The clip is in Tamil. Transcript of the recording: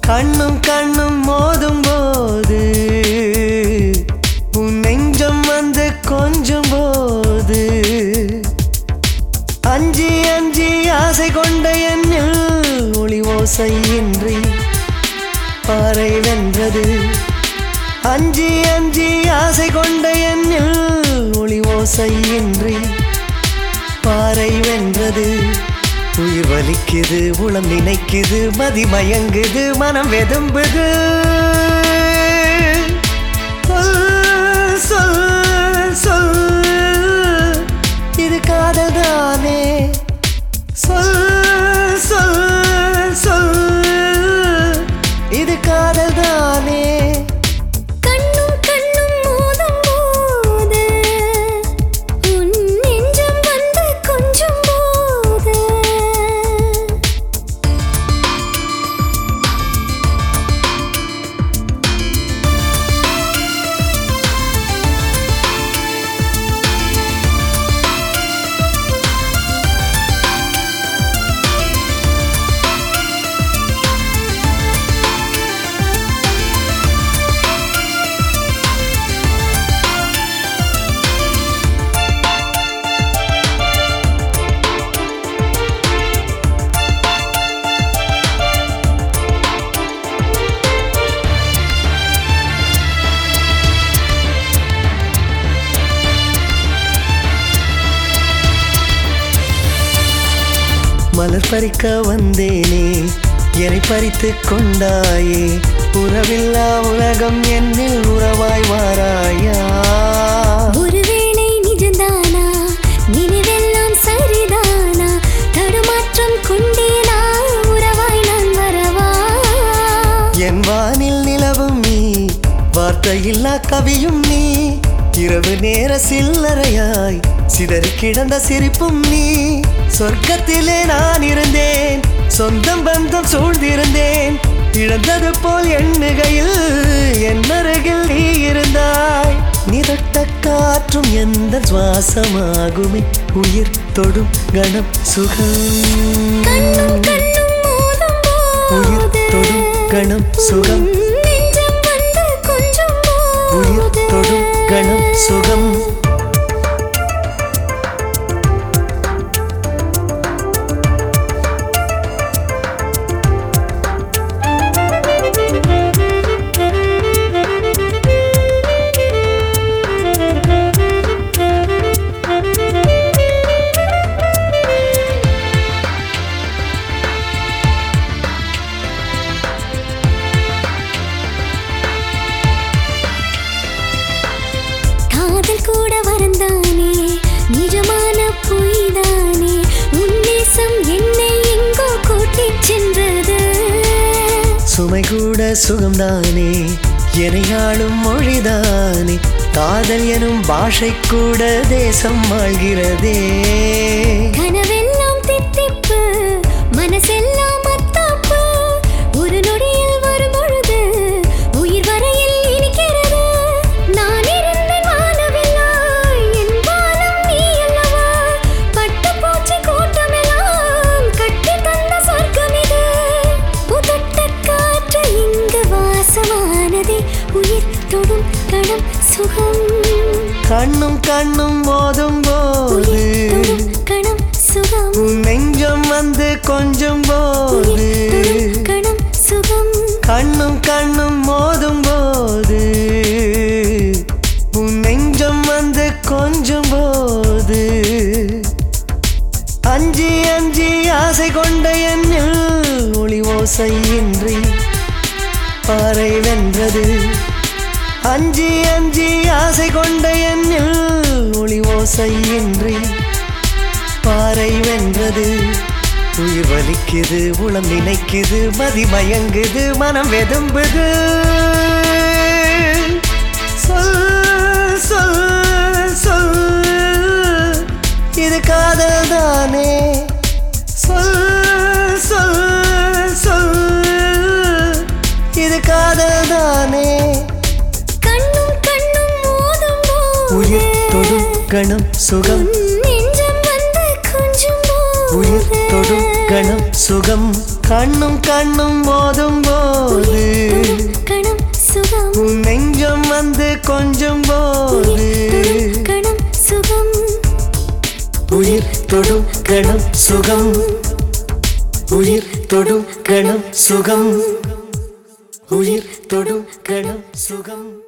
கண்ணும் கண்ணும் மோதும் போது உன் நெஞ்சம் வந்து கொஞ்சம் போது அஞ்சி அஞ்சி ஆசை கொண்ட என்னில் ஒளி ஓசையின்றி பாறை வென்றது அஞ்சி அஞ்சி ஆசை கொண்ட என்னில் ஒளி ஓசையின்றி பாறை வென்றது உயிர் வலிக்குது உளம் நினைக்குது மதி மயங்குது மனம் வெதும்புது சொல், சொல், சொல், இது காதல் தானே சொல் சொல் சொல் இது காதல் தானே கண்ணும் கண்ணும் மோதும் போது உன் நெஞ்சம் வந்து கொஞ்சம் போது மலர் பறிக்க வந்தேனே என்னை பறித்து கொண்டாயே உறவில்லா உலகம் என்னில் உறவாய் வாராயா ஒருவேளை நிஜந்தானா நினைவெல்லாம் சரிதானா தடுமாற்றம் கொண்டேனா உறவாய் நான் வரவா என் வானில் நிலவும் நீ வார்த்தையில்லா கவியும் நீ இரவு நேர சில்லறையாய் சிதறி கிடந்த சிரிப்பும் நீ சொர்க்கத்திலே நான் இருந்தேன் சொந்தம் பந்தம் சூழ்ந்திருந்தேன் இழந்தது போல் எண்ணுகையில் என் அருகில் நீ இருந்தாய் நீ தொட்ட காற்றும் எந்த சுவாசமாகுமே உயிர் தொடும் கணம் சுகம் கண்ணும் கண்ணும் மோதும் உயிர் போது தொடும் கணம் சுகம் உன் நெஞ்சம் வந்து கொஞ்சம் உயிர் போது தொடும் கணம் சுகம் காதல் கூட வரந்தானே நிஜமான பொய்தானே உன்னேசம் என்னை எங்கோ கூட்டிச் சென்றது சுமை கூட சுகம்தானே எனையாளும் மொழிதானே காதல் எனும் பாஷை கூட தேசம் ஆள்கிறதே கனவெல்லாம் தித்திப்பு மனசெல்லாம் அத்தாப்பு ஒரு நொடியில் வரும் பொழுது உயிர் வரையில் இனிக்கிறது நான் இருந்தேன் வானவில்லாய் என் வானம் நீ அல்லவா பட்டு பூச்சி கூட்டமெல்லாம் கட்டி தந்த சொர்க்கம் இது புதட்ட காற்று இங்கு வாசமானதே உயிர் தொடும் கணம் சுகம் கண்ணும் கண்ணும் மோதும் போது உயிர் தொடும் கணம் சுகம் உன் நெஞ்சம் வந்து கொஞ்சம் போது உயிர் தொடும் கணம் சுகம் கண்ணும் கண்ணும் மோதும் போது உன் நெஞ்சம் வந்து கொஞ்சம் போது அஞ்சி அஞ்சி ஆசை கொண்ட என்னில் ஒளி ஓசையின்றி பாறை வென்றது அஞ்சி அஞ்சி ஆசை கொண்ட என்னில் ஒளி ஓசையின்றி பாறை வென்றது உயிர் வலிக்குது உளம் நினைக்குது மதி மயங்குது மனம் வெதும்புது சொல் சொல் சொல் இது காதல் தானே சொல் சொல் சொல் இது காதல் தானே கண்ணும் கண்ணும் மோதும் உயிர் தொடும் கணம் சுகம் நெஞ்சம் வந்து கொஞ்சம் உயிர் தொடும் கணம் சுகம் கண்ணும் கண்ணும் மோதும் போது தொடும் கணம் சுகம் உயிர் தொடும் கணம் சுகம் உயிர் தொடும் கணம் சுகம்